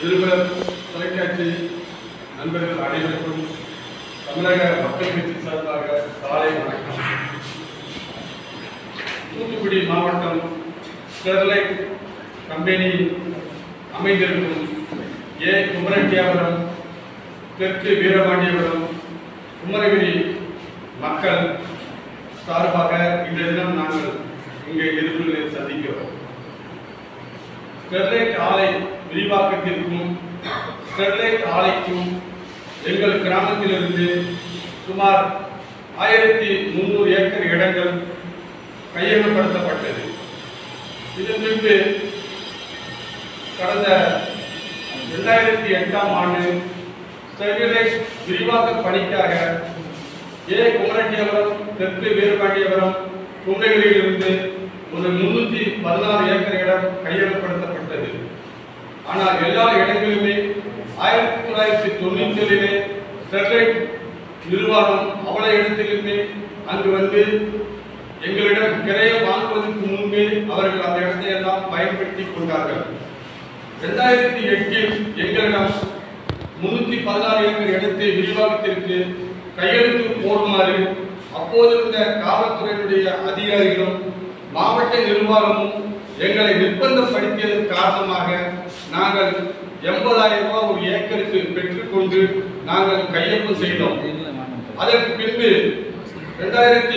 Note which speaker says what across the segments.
Speaker 1: நிருபர் தொலைக்காட்சி நண்பர்கள் அனைவருக்கும் தமிழக மக்கள் கட்சி சார்பாக காலை வணக்கம் தூத்துக்குடி மாவட்டம் ஸ்டெர்லைட் கம்பெனி அமைந்திருக்கும் ஏ குமரட்டியாபுரம் தெற்கு வீரபாண்டியபுரம் குமரகிரி மக்கள் சார்பாக இன்றைய தினம் நாங்கள் இங்கே எதிர்ப்புகளை சந்திக்கிறோம் ஸ்டெர்லைட் ஆலை விரிவாக்கத்திற்கும் ஸ்டெர்லைட் ஆலைக்கும் எங்கள் கிராமத்திலிருந்து சுமார் ஆயிரத்தி முந்நூறு ஏக்கர் இடங்கள் கையகப்படுத்தப்பட்டது இதன் பின்பு கடந்த இரண்டாயிரத்தி எட்டாம் ஆண்டு ஸ்டெர்லைட் விரிவாக்க பணிக்காக ஏ குமரட்டியபுரம் தெற்கு வீரபாண்டியபுரம் குமரகிரியிலிருந்து ஒரு முன்னூத்தி பதினாறு ஏக்கர் இடம் கையகப்படுத்தப்பட்டது ஆனால் எல்லா இடங்களிலுமே ஆயிரத்தி தொள்ளாயிரத்தி தொண்ணூத்தி ஏழிலே ஸ்டெர்லைட் நிர்வாகம் அவ்வளவு இடத்திலுமே அங்கு வந்து எங்களிடம் கிரையை வாங்குவதற்கு முன்பே அவர்கள் அந்த இடத்தை எல்லாம் பயன்படுத்தி கொண்டார்கள் இரண்டாயிரத்தி எட்டில் எங்களிடம் முன்னூத்தி பதினாறு ஏக்கர் இடத்தை விரிவாக்கத்திற்கு கையெழுத்து போடுமாறு அப்போதிருந்த காவல்துறையினுடைய அதிகாரிகளும் மாவட்ட நிர்வாகமும் எங்களை நிர்பந்தப்படுத்தியதன் காரணமாக நாங்கள் எண்பதாயிரம் ரூபாய் ஒரு ஏக்கருக்கு பெற்றுக்கொண்டு நாங்கள் கையொப்பம் செய்தோம் அதற்கு பின்பு இரண்டாயிரத்தி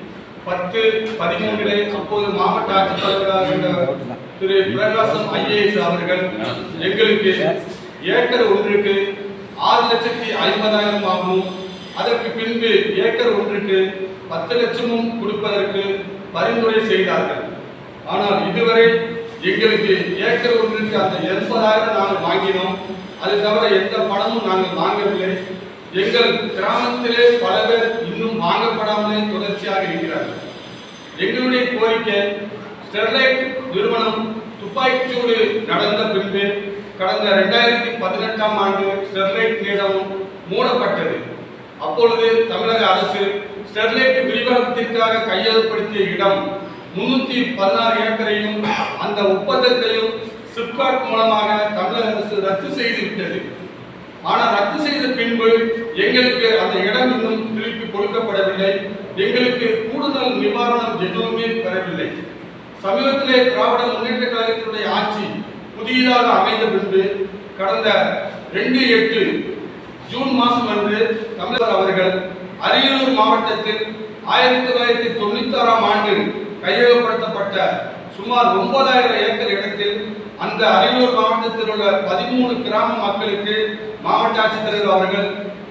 Speaker 1: பத்து பதிமூன்றிலே அப்போது மாவட்ட ஆட்சித்தலைவராக இருந்த திரு பிரகாசம் ஐஏஎஸ் அவர்கள் எங்களுக்கு ஏக்கர் ஒன்றுக்கு ஆறு லட்சத்தி ஐம்பதாயிரம் ஆகும் அதற்கு பின்பு ஏக்கர் ஒன்றுக்கு பத்து லட்சமும் கொடுப்பதற்கு பரிந்துரை செய்தார்கள் ஆனால் இதுவரை எங்களுக்கு ஏக்கர் ஒன்றுக்கு அந்த எண்பதாயிரம் நாங்கள் வாங்கினோம் அது தவிர எந்த பணமும் நாங்கள் வாங்கவில்லை எங்கள் கிராமத்திலே பல பேர் இன்னும் வாங்கப்படாமலே தொடர்ச்சியாக இருக்கிறார்கள் எங்களுடைய கோரிக்கை ஸ்டெர்லைட் நிறுவனம் துப்பாக்கிச்சூடு நடந்த பின்பு கடந்த இரண்டாயிரத்தி பதினெட்டாம் ஆண்டு ஸ்டெர்லைட் நிறுவனம் மூடப்பட்டது அப்பொழுது தமிழக அரசு ஸ்டெர்லைட் விரிவாக்கத்திற்காக கையகப்படுத்திய இடம் முன்னூத்தி பதினாறு ஏக்கரையும் அந்த ஒப்பந்தத்தையும் சிப்காட் மூலமாக தமிழக அரசு ரத்து செய்து விட்டது ஆனால் ரத்து செய்த பின்பு எங்களுக்கு அந்த இடம் இன்னும் திருப்பி கொடுக்கப்படவில்லை எங்களுக்கு கூடுதல் நிவாரணம் எதுவுமே பெறவில்லை சமீபத்திலே திராவிட முன்னேற்ற கழகத்தினுடைய ஆட்சி புதியதாக அமைந்த பின்பு கடந்த ரெண்டு எட்டு ஜூன் மாதம் அன்று தமிழர் அவர்கள் அரியலூர் மாவட்டத்தில் ஆயிரத்தி தொள்ளாயிரத்தி தொண்ணூத்தி ஆறாம் ஆண்டு கையகப்படுத்தப்பட்ட சுமார் ஒன்பதாயிரம் ஏக்கர் இடத்தில் அந்த அரியலூர் மாவட்டத்தில் உள்ள பதிமூணு கிராம மக்களுக்கு மாவட்ட ஆட்சித்தலைவர் அவர்கள்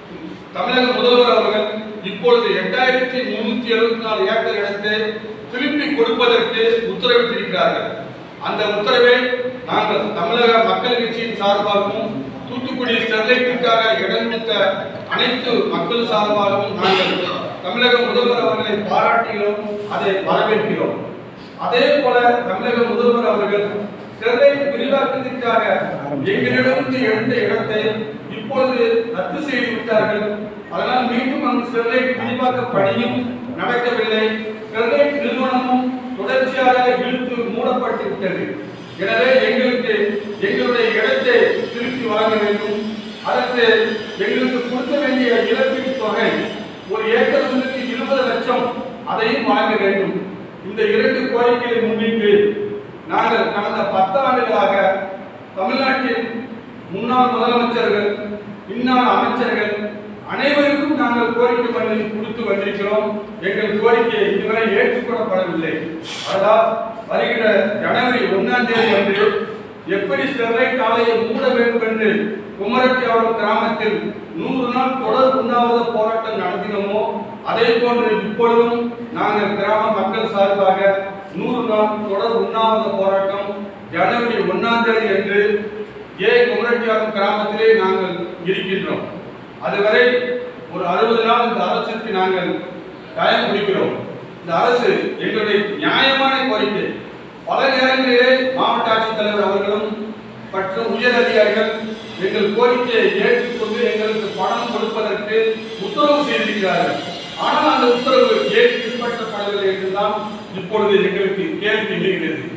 Speaker 1: தமிழக முதல்வர் அவர்கள் இப்பொழுது எட்டாயிரத்தி முன்னூத்தி எழுபத்தி நாலு ஏக்கர் இடத்தை திருப்பி கொடுப்பதற்கு உத்தரவிட்டிருக்கிறார்கள் அந்த உத்தரவை நாங்கள் தமிழக மக்கள் கட்சியின் சார்பாகவும் தூத்துக்குடி ஸ்டெர்லைட்டுக்காக இடம் கொடுத்த அனைத்து மக்கள் சார்பாகவும் நாங்கள் தமிழக முதல்வர் அவர்களை பாராட்டுகிறோம் அதை வரவேற்கிறோம் அதே போல தமிழக முதல்வர் அவர்கள் ஸ்டெர்லைட் விரிவாக்கத்திற்காக எங்களிடமிருந்து எடுத்த இடத்தை இப்பொழுது ரத்து செய்து விட்டார்கள் அதனால் மீண்டும் அந்த ஸ்டெர்லைட் விரிவாக்க பணியும் நடக்கவில்லை ஸ்டெர்லைட் நிறுவனமும் தொடர்ச்சியாக இழுத்து மூடப்பட்டு விட்டது எனவே எங்களுக்கு எங்களுடைய இடத்தை திருப்பி வழங்க வேண்டும் அதற்கு எங்களுக்கு கொடுக்க வேண்டிய இழப்பீட்டு தொகை ஒரு ஏக்கர் ஒன்றுக்கு இருபது லட்சம் அதையும் வழங்க வேண்டும் இந்த இரண்டு கோரிக்கையை முன்னிட்டு நாங்கள் கடந்த பத்தாண்டுகளாக தமிழ்நாட்டின் முன்னாள் முதலமைச்சர்கள் இன்னாள் அமைச்சர்கள் அனைவருக்கும் நாங்கள் கோரிக்கை பண்ணி கொடுத்து வந்திருக்கிறோம் எங்கள் கோரிக்கை இதுவரை ஏற்றுக்கொள்ளப்படவில்லை அதாவது வருகிற ஜனவரி ஒன்னாம் தேதி அன்று எப்படி ஸ்டெர்லைட் ஆலையை மூட வேண்டும் என்று குமரத்தியாவரம் கிராமத்தில் நூறு நாள் தொடர் உண்ணாவிரத போராட்டம் நடத்தினோமோ அதே போன்று இப்பொழுதும் நாங்கள் கிராம மக்கள் சார்பாக நூறு நாள் தொடர் உண்ணாவிரத போராட்டம் ஜனவரி ஒன்னாம் தேதி அன்று ஏ குமரட்டியாரம் கிராமத்திலே நாங்கள் இருக்கின்றோம் அதுவரை ஒரு அறுபது நாள் இந்த அரசுக்கு நாங்கள் டைம் கொடுக்கிறோம் இந்த அரசு எங்களுடைய நியாயமான கோரிக்கை பல நேரங்களிலே மாவட்ட ஆட்சித்தலைவர் அவர்களும் மற்றும் உயர் அதிகாரிகள் எங்கள் கோரிக்கையை ஏற்றுக்கொண்டு எங்களுக்கு பணம் கொடுப்பதற்கு உத்தரவு செய்திருக்கிறார்கள் ஆனால் அந்த உத்தரவு ஏன் பின்பற்றப்படவில்லை என்றுதான் இப்பொழுது எங்களுக்கு கேள்வி எழுகிறது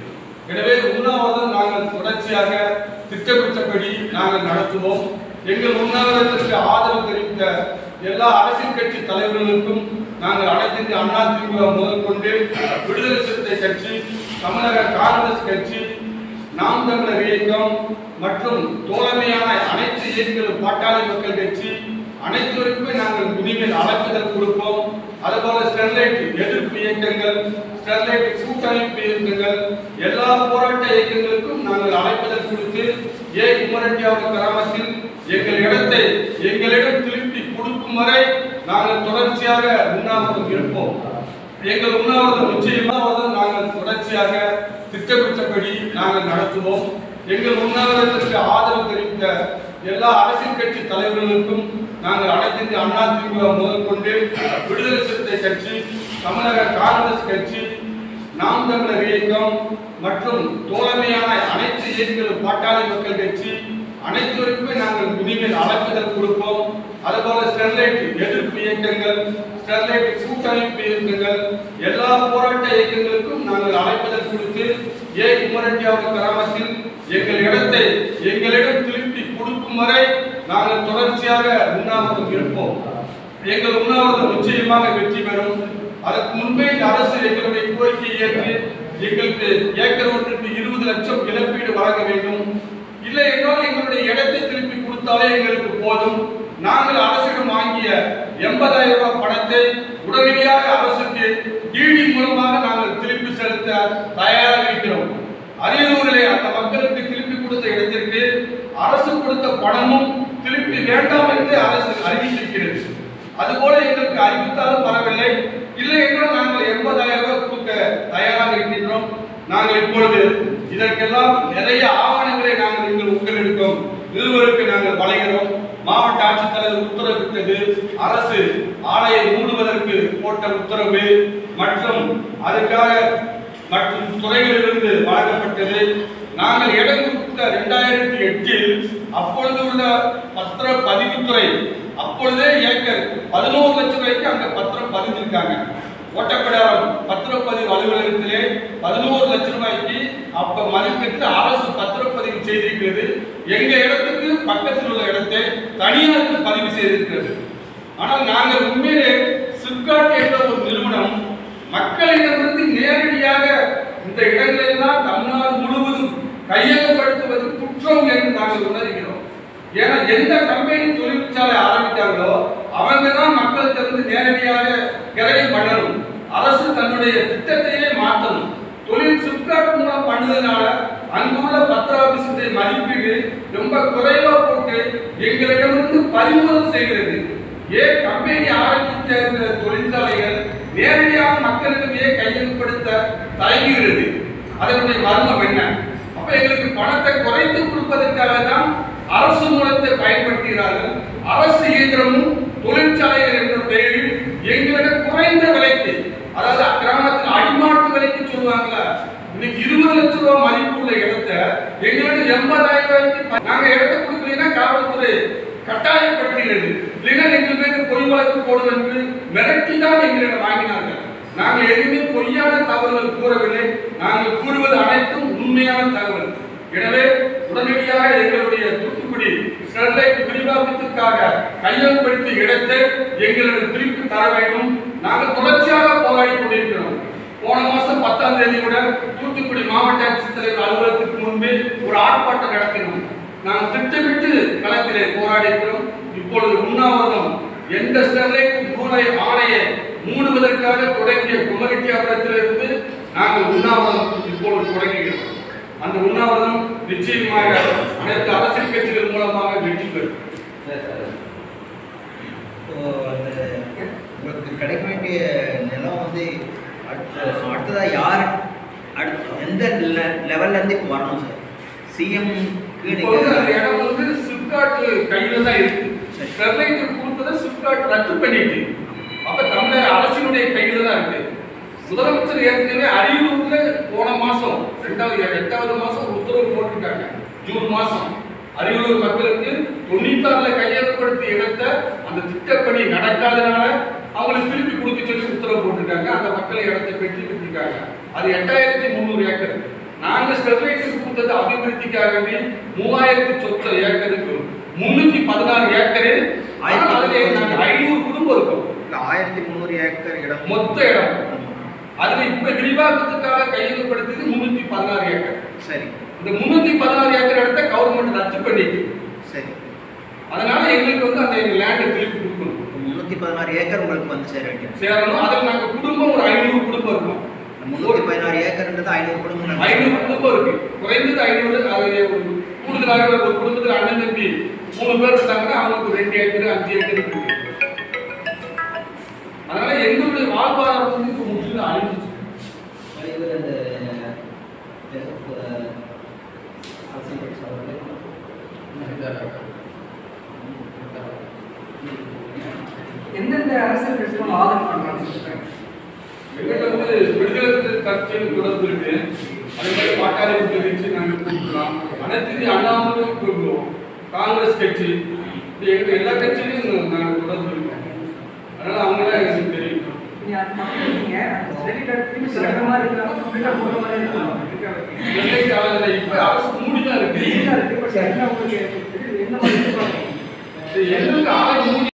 Speaker 1: எனவே உண்ணாவிரதம் நாங்கள் தொடர்ச்சியாக திட்டமிட்டபடி நாங்கள் நடத்துவோம் எங்கள் உண்ணாவிரதத்திற்கு ஆதரவு தெரிவித்த எல்லா அரசியல் கட்சி தலைவர்களுக்கும் நாங்கள் அனைத்து இந்திய அண்ணா திமுக முதல் கொண்டு விடுதலை சிறுத்தை கட்சி தமிழக காங்கிரஸ் கட்சி நாம் தமிழர் இயக்கம் மற்றும் தோழமையான அனைத்து இயக்கங்களும் பாட்டாளி மக்கள் கட்சி அனைத்துவருக்குமே நாங்கள் இனிமேல் அழைப்புதல் கொடுப்போம் அதுபோல ஸ்டெர்லைட் எதிர்ப்பு இயக்கங்கள் ஸ்டெர்லைட் கூட்டமைப்பு இயக்கங்கள் எல்லா போராட்ட இயக்கங்களுக்கும் நாங்கள் அழைப்புதல் கொடுத்து ஏ குமரட்டியாவது கிராமத்தில் எங்கள் இடத்தை எங்களிடம் திருப்பி கொடுக்கும் வரை நாங்கள் தொடர்ச்சியாக உண்ணாவிரதம் இருப்போம் எங்கள் உண்ணாவிரதம் நிச்சயமாக நாங்கள் தொடர்ச்சியாக திட்டமிட்டபடி நாங்கள் நடத்துவோம் எங்கள் உண்ணாவிரதத்திற்கு ஆதரவு தெரிவித்த எல்லா அரசியல் கட்சி தலைவர்களுக்கும் நாங்கள் அனைத்து இந்திய அண்ணா திமுக முதல் கொண்டு விடுதலை சிறுத்தை கட்சி தமிழக காங்கிரஸ் கட்சி நாம் தமிழர் இயக்கம் மற்றும் தோழமையான அனைத்து இயக்கங்களும் பாட்டாளி மக்கள் கட்சி அனைத்துவருக்குமே நாங்கள் இனிமேல் அழைப்புதல் கொடுப்போம் அதுபோல ஸ்டெர்லைட் எதிர்ப்பு இயக்கங்கள் ஸ்டெர்லைட் கூட்டமைப்பு இயக்கங்கள் எல்லா போராட்ட இயக்கங்களுக்கும் நாங்கள் அழைப்புதல் கொடுத்து ஏ குமரட்டியாவது கிராமத்தில் எங்கள் இடத்தை எங்களிடம் திருப்பி கொடுக்கும் வரை நாங்கள் தொடர்ச்சியாக உண்ணாவிரதம் இருப்போம் எங்கள் உண்ணாவிரதம் நிச்சயமாக வெற்றி பெறும் அதற்கு முன்பே இந்த அரசு எங்களுடைய கோரிக்கையை ஏற்று எங்களுக்கு ஏக்கர் ஒன்றுக்கு இருபது லட்சம் இழப்பீடு வழங்க வேண்டும் இல்லை என்றால் எங்களுடைய இடத்தை திருப்பி கொடுத்தாலே எங்களுக்கு போதும் நாங்கள் அரசிடம் வாங்கிய எண்பதாயிரம் ரூபாய் பணத்தை உடனடியாக அரசுக்கு டிடி மூலமாக நாங்கள் திருப்பி செலுத்த தயாராக இருக்கிறோம் அரியலூரிலே அந்த மக்களுக்கு திருப்பி கொடுத்த இடத்திற்கு அரசு கொடுத்த பணமும் திருப்பி வேண்டாம் என்று அரசு அறிவித்திருக்கிறது அதுபோல எங்களுக்கு அறிவித்தாலும் பரவாயில்லை இல்லை என்றால் நாங்கள் எண்பதாயிரம் ரூபாய் கொடுக்க தயாராக இருக்கின்றோம் நாங்கள் இப்பொழுது இதற்கெல்லாம் நிறைய ஆவணங்களை நாங்கள் எங்கள் உங்களிடம் நிறுவருக்கு நாங்கள் வழங்குகிறோம் மாவட்ட ஆட்சித்தலைவர் உத்தரவிட்டது அரசு ஆலையை மூடுவதற்கு போட்ட உத்தரவு மற்றும் அதுக்காக மற்றும் துறைகளிலிருந்து வழங்கப்பட்டது நாங்கள் இடம் கொடுத்த இரண்டாயிரத்தி எட்டில் அப்பொழுது உள்ள பத்திர பதிவுத்துறை அப்பொழுதே ஏக்கர் பதினோரு லட்சம் ரூபாய்க்கு அங்க பத்திரம் பதிஞ்சிருக்காங்க ஓட்டப்படாரம் பத்திரப்பதிவு அலுவலகத்திலே பதினோரு லட்சம் ரூபாய்க்கு அப்ப மதிப்பிட்டு அரசு பத்திரப்பதிவு செய்திருக்கிறது எங்க இடத்துக்கு பக்கத்தில் உள்ள இடத்தை தனியாருக்கு பதிவு செய்திருக்கிறது ஆனால் நாங்கள் உண்மையிலே சிப்காட் என்ற ஒரு நிறுவனம் மக்களிடமிருந்து நேரடியாக இந்த இடங்களெல்லாம் தமிழ்நாடு முழுவதும் கையகப்படுத்துவது குற்றம் என்று நாங்கள் உணர்கிறோம் ஏன்னா எந்த கம்பெனி தொழிற்சாலை ஆரம்பித்தாங்களோ அவங்க தான் மக்கள்கிட்ட இருந்து நேரடியாக கிரையம் பண்ணணும் அரசு தன்னுடைய திட்டத்தையே மாற்றணும் தொழில் சிப்காட் மூலம் பண்ணதுனால அங்குள்ள பத்திர ஆபீஸுடைய மதிப்பீடு ரொம்ப குறைவா போட்டு எங்களிடமிருந்து பறிமுதல் செய்கிறது ஏன் கம்பெனி ஆரம்பித்த இந்த தொழிற்சாலைகள் நேரடியாக மக்களிடமே கையகப்படுத்த தயங்குகிறது அதனுடைய மர்மம் என்ன அப்ப எங்களுக்கு பணத்தை குறைத்து கொடுப்பதற்காக தான் அரசு மூலத்தை பயன்படுத்துகிறார்கள் அரசு இயந்திரமும் தொழிற்சாலைகள் என்ற பெயரில் எங்களிடம் குறைந்த விலைக்கு அதாவது அக்கிராமத்தில் அடிமாட்டு விலைக்கு சொல்லுவாங்களா இன்னைக்கு இருபது லட்சம் ரூபாய் மதிப்புள்ள இடத்தை எங்களிடம் எண்பதாயிரம் ரூபாய்க்கு ப- நாங்க இடத்தை கொடுக்கலைன்னா காவல்துறை கட்டாயப்படுத்துகிறது இல்லைன்னா எங்கள் மீது பொய் வழக்கு போடும் என்று மிரட்டி தான் எங்களிடம் வாங்கினார்கள் நாங்கள் எதுவுமே பொய்யான தகவல்கள் கூறவில்லை நாங்கள் கூறுவது அனைத்தும் உண்மையான தகவல் எனவே உடனடியாக எங்களுடைய தூத்துக்குடி ஸ்டெர்லைட் விரிவாக்கத்திற்காக கையகப்படுத்திய இடத்தை எங்களிடம் திருப்பி தர வேண்டும் நாங்கள் தொடர்ச்சியாக போராடி கொண்டிருக்கிறோம் போன மாசம் பத்தாம் தேதி கூட தூத்துக்குடி மாவட்ட ஆட்சித்தலைவர் அலுவலகத்துக்கு முன்பே ஒரு ஆர்ப்பாட்டம் நடத்தினோம் நாங்கள் திட்டமிட்டு களத்திலே போராடி இருக்கிறோம் இப்பொழுது உண்ணாவிரதம் எந்த ஸ்டெர்லைட் மூளை ஆணையை மூடுவதற்காக தொடங்கிய குமரிட்டியாபுரத்திலிருந்து நாங்கள் உண்ணாவிரதம் இப்பொழுது தொடங்குகிறோம் அந்த உண்ணாவிரதம் நிச்சயமாக அனைத்து அரசியல் கட்சிகள் மூலமாக வெற்றி பெறும்
Speaker 2: சரி, சரி. இப்போ அந்த உங்களுக்கு கிடைக்க வேண்டிய நிலம் வந்து அடுத்த அடுத்ததா யார் அடுத்த எந்த லெவல்ல இருந்து இப்போ வரணும் சார் சிஎம்க்கு
Speaker 1: இப்போ வந்து அந்த
Speaker 2: நீங்க
Speaker 1: இடம் வந்து சிப்காட் கையில தான் இருக்கு ஸ்டெர்லைட் கொடுத்ததை சிப்காட் ரத்து பண்ணிட்டு அப்ப தமிழக அரசினுடைய கையில தான் இருக்கு முதலமைச்சர் ஏற்கனவே அரியலூர்ல போன மாசம் ரெண்டாவது எட்டாவது மாசம் ஒரு உத்தரவு போட்டிருக்காங்க ஜூன் மாசம் அரியலூர் மக்களுக்கு தொண்ணூத்தாறுல கையகப்படுத்திய இடத்தை அந்த திட்டப்பணி நடக்காதனால அவங்களுக்கு திருப்பி கொடுக்க சொல்லி உத்தரவு போட்டிருக்காங்க அந்த மக்கள் இடத்தை பெற்று விட்டுருக்காங்க அது எட்டாயிரத்தி முந்நூறு ஏக்கர் நாங்க ஸ்டெர்லைட்டுக்கு கொடுத்தது அபிவிருத்திக்காக வேண்டி மூவாயிரத்தி சொச்ச ஏக்கருக்கு முன்னூத்தி பதினாறு ஏக்கரு ஆனா அதுல நாங்க ஐநூறு குடும்பம் இருக்கும்
Speaker 2: இல்ல ஆயிரத்தி முந்நூறு ஏக்கர் இடம்
Speaker 1: மொத்த இடம் அதுல இப்ப விரிவாக்கத்துக்காக கையகப்படுத்தியது முன்னூத்தி பதினாறு ஏக்கர்
Speaker 2: சரி
Speaker 1: இந்த முன்னூத்தி பதினாறு ஏக்கர் இடத்த கவர்மெண்ட் ரத்து பண்ணிட்டு
Speaker 2: சரி
Speaker 1: அதனால எங்களுக்கு வந்து அந்த லேண்டை திருப்பி கொடுக்கணும்
Speaker 2: முந்நூற்றி பதினாறு ஏக்கர் உங்களுக்கு வந்து சேர வேண்டியது
Speaker 1: சேரணும் அதில் நாங்க குடும்பம் ஒரு ஐநூறு குடும்பம் இருக்கும்
Speaker 2: முந்நூற்றி பதினாறு ஏக்கர்ன்றது ஐநூறு குடும்பம்
Speaker 1: ஐநூறு குடும்பம் இருக்கு குறைந்தது ஐநூறு அது ஒரு கூடுதலாக ஒரு குடும்பத்தில் அண்ணன் தம்பி மூணு பேர் இருந்தாங்கன்னா அவங்களுக்கு ரெண்டு ஏக்கர் அஞ்சு ஏக்கர் இருக்கு அதனால எங்களுடைய வாழ்வாதாரம் வந்து இப்போ முற்றிலும் அழிஞ்சிச்சு
Speaker 2: இவர் அந்த அஹ், அரசியல் கட்சி அவர்கள்
Speaker 3: எந்தெந்த அரசியல் கட்சிகளும் ஆதரவு பண்றாங்கன்னு சொல்றாங்க
Speaker 1: எங்கிட்ட வந்து விடுதலை கட்சியில் தொடர்பு இருக்கு அதே மாதிரி பாட்டாளி கட்சி நாங்கள் கூப்பிடலாம் அனைத்து இந்திய அண்ணாமலையும் கூப்பிடுவோம் காங்கிரஸ் கட்சி இப்படி எங்க எல்லா கட்சியிலும் நாங்கள் தொடர்பு இருக்கோம் அதனால அவங்களே எனக்கு தெரியும்
Speaker 3: நீங்க அது மட்டும் நீங்க அந்த ஸ்டெரிலைட் திரும்பி சிறந்த மாதிரி இருக்காம கம்ப்ளீட்டா போட்ட மாதிரி இருக்கலாம்
Speaker 1: நெல்லை காலத்தில் இப்போ அரசு மூடி தான் இருக்கு
Speaker 3: இருக்கு பட் என்ன உங்களுக்கு என்ன மாதிரி எதிர்பார்க்கணும்
Speaker 1: இது எங்களுக்கு ஆலை